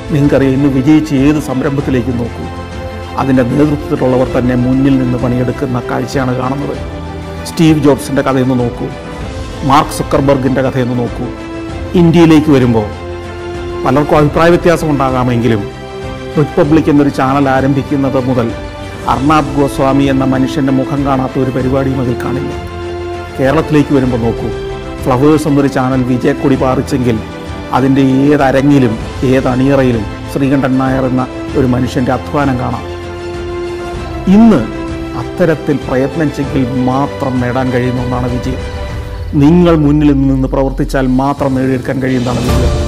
നിങ്ങൾക്കറിയാം ഇന്ന് വിജയിച്ച് ഏത് സംരംഭത്തിലേക്ക് നോക്കൂ അതിൻ്റെ നേതൃത്വത്തിലുള്ളവർ തന്നെ മുന്നിൽ നിന്ന് പണിയെടുക്കുന്ന കാഴ്ചയാണ് കാണുന്നത് സ്റ്റീവ് ജോബ്സിൻ്റെ കഥയൊന്ന് നോക്കൂ മാർക്ക് സുക്കർബർഗിൻ്റെ കഥയൊന്ന് നോക്കൂ ഇന്ത്യയിലേക്ക് വരുമ്പോൾ പലർക്കും അഭിപ്രായ വ്യത്യാസം ഉണ്ടാകാമെങ്കിലും റിപ്പബ്ലിക് എന്നൊരു ചാനൽ ആരംഭിക്കുന്നത് മുതൽ അർണാബ് ഗോസ്വാമി എന്ന മനുഷ്യൻ്റെ മുഖം കാണാത്ത ഒരു പരിപാടിയും അതിൽ കാണില്ല കേരളത്തിലേക്ക് വരുമ്പോൾ നോക്കൂ ഫ്ലവേഴ്സ് എന്നൊരു ചാനൽ വിജയക്കൊടി പാറിച്ചെങ്കിൽ അതിൻ്റെ ഏത് അരങ്ങിലും ഏത് അണിയറയിലും ശ്രീകണ്ഠൻ നായർ എന്ന ഒരു മനുഷ്യൻ്റെ അധ്വാനം കാണാം ഇന്ന് അത്തരത്തിൽ പ്രയത്നം ചെയ്യെങ്കിൽ മാത്രം നേടാൻ കഴിയുന്ന ഒന്നാണ് വിജയം നിങ്ങൾ മുന്നിൽ നിന്ന് പ്രവർത്തിച്ചാൽ മാത്രം നേടിയെടുക്കാൻ കഴിയുന്നതാണ് വിജയം